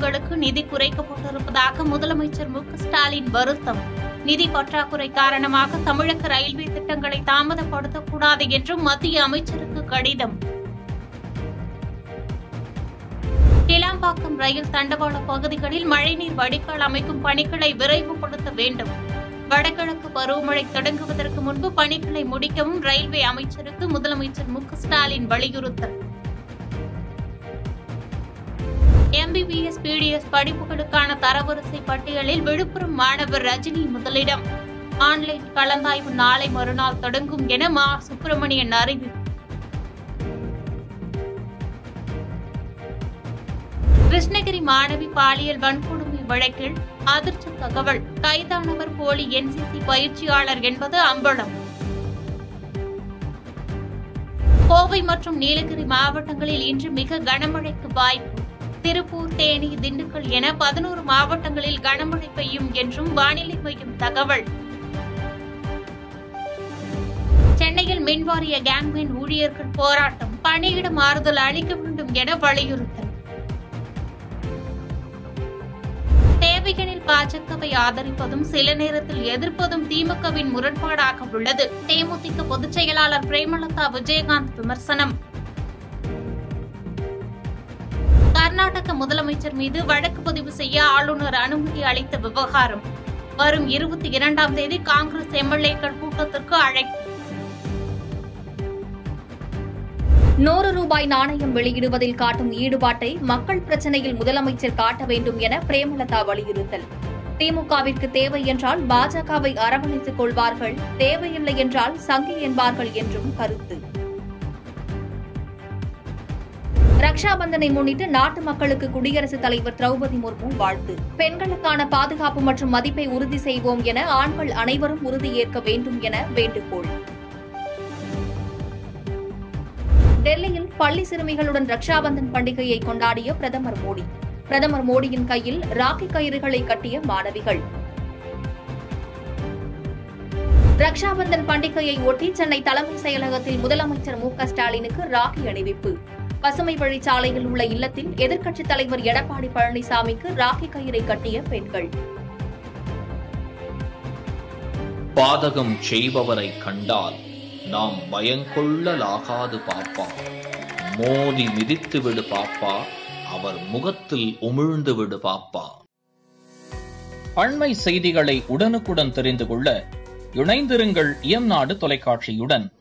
திட்டங்களுக்கு நிதி குறைக்கப்பட்டிருப்பதாக முதலமைச்சர் மு க ஸ்டாலின் வருத்தம் நிதி பற்றாக்குறை காரணமாக தமிழக ரயில்வே திட்டங்களை தாமதப்படுத்தக்கூடாது என்றும் மத்திய அமைச்சருக்கு கடிதம் கிளாம்பாக்கம் ரயில் தண்டவாள பகுதிகளில் மழைநீர் வடிகால் அமைக்கும் பணிகளை விரைவுபடுத்த வேண்டும் வடகிழக்கு பருவமழை தொடங்குவதற்கு முன்பு பணிகளை முடிக்கவும் ரயில்வே அமைச்சருக்கு முதலமைச்சர் மு க ஸ்டாலின் வலியுறுத்தல் எம்பிபிஎஸ் பிடிஎஸ் படிப்புகளுக்கான தரவரிசை பட்டியலில் விழுப்புரம் மாணவர் ரஜினி முதலிடம் ஆன்லைன் கலந்தாய்வு நாளை மறுநாள் தொடங்கும் என மா சுப்பிரமணியன் அறிவிப்பு கிருஷ்ணகிரி மாணவி பாலியல் வன்கொடுமை வழக்கில் அதிர்ச்சி தகவல் கைதானவர் போலி என்சிசி பயிற்சியாளர் என்பது அம்பலம் கோவை மற்றும் நீலகிரி மாவட்டங்களில் இன்று மிக கனமழைக்கு வாய்ப்பு திருப்பூர் தேனி திண்டுக்கல் என பதினோரு மாவட்டங்களில் கனமழை பெய்யும் என்றும் வானிலை மையம் தகவல் சென்னையில் மின்வாரிய கேங்மேன் ஊழியர்கள் போராட்டம் பணியிட மாறுதல் அளிக்க வேண்டும் என வலியுறுத்தல் தேவையெனில் பாஜகவை ஆதரிப்பதும் சில நேரத்தில் எதிர்ப்பதும் திமுகவின் முரண்பாடாக உள்ளது தேமுதிக பொதுச் செயலாளர் பிரேமலதா விஜயகாந்த் விமர்சனம் கர்நாடக முதலமைச்சர் மீது வழக்கு பதிவு செய்ய ஆளுநர் அனுமதி அளித்த விவகாரம் வரும் இருபத்தி இரண்டாம் தேதி காங்கிரஸ் எம்எல்ஏக்கள் கூட்டத்திற்கு அழைப்பு நூறு ரூபாய் நாணயம் வெளியிடுவதில் காட்டும் ஈடுபாட்டை மக்கள் பிரச்சனையில் முதலமைச்சர் காட்ட வேண்டும் என பிரேமலதா வலியுறுத்தல் திமுகவிற்கு தேவை என்றால் பாஜகவை அரவணைத்துக் கொள்வார்கள் தேவையில்லை என்றால் சங்கி என்பார்கள் என்றும் கருத்து ரக்ஷாபந்தனை முன்னிட்டு நாட்டு மக்களுக்கு குடியரசுத் தலைவர் திரௌபதி முர்மு வாழ்த்து பெண்களுக்கான பாதுகாப்பு மற்றும் மதிப்பை உறுதி செய்வோம் என ஆண்கள் அனைவரும் உறுதியேற்க வேண்டும் என வேண்டுகோள் டெல்லியில் பள்ளி சிறுமிகளுடன் ரக்ஷாபந்தன் பண்டிகையை கொண்டாடிய பிரதமர் மோடி பிரதமர் மோடியின் கையில் ராக்கி கயிறுகளை கட்டிய மாணவிகள் ரக்ஷாபந்தன் பண்டிகையை ஒட்டி சென்னை தலைமை செயலகத்தில் முதலமைச்சர் மு க ஸ்டாலினுக்கு ராக்கி அணிவிப்பு பசுமை வழிச்சாலையில் உள்ள இல்லத்தில் எதிர்க்கட்சித் தலைவர் எடப்பாடி பழனிசாமிக்கு ராக்கி கயிறை கட்டிய பெண்கள் பாதகம் செய்பவரை கண்டால் நாம் பயங்கொள்ளலாகாது பாப்பா மோதி மிதித்து விடு பாப்பா அவர் முகத்தில் உமிழ்ந்து விடு பாப்பா அண்மை செய்திகளை உடனுக்குடன் தெரிந்து கொள்ள இணைந்திருங்கள் இயம்நாடு தொலைக்காட்சியுடன்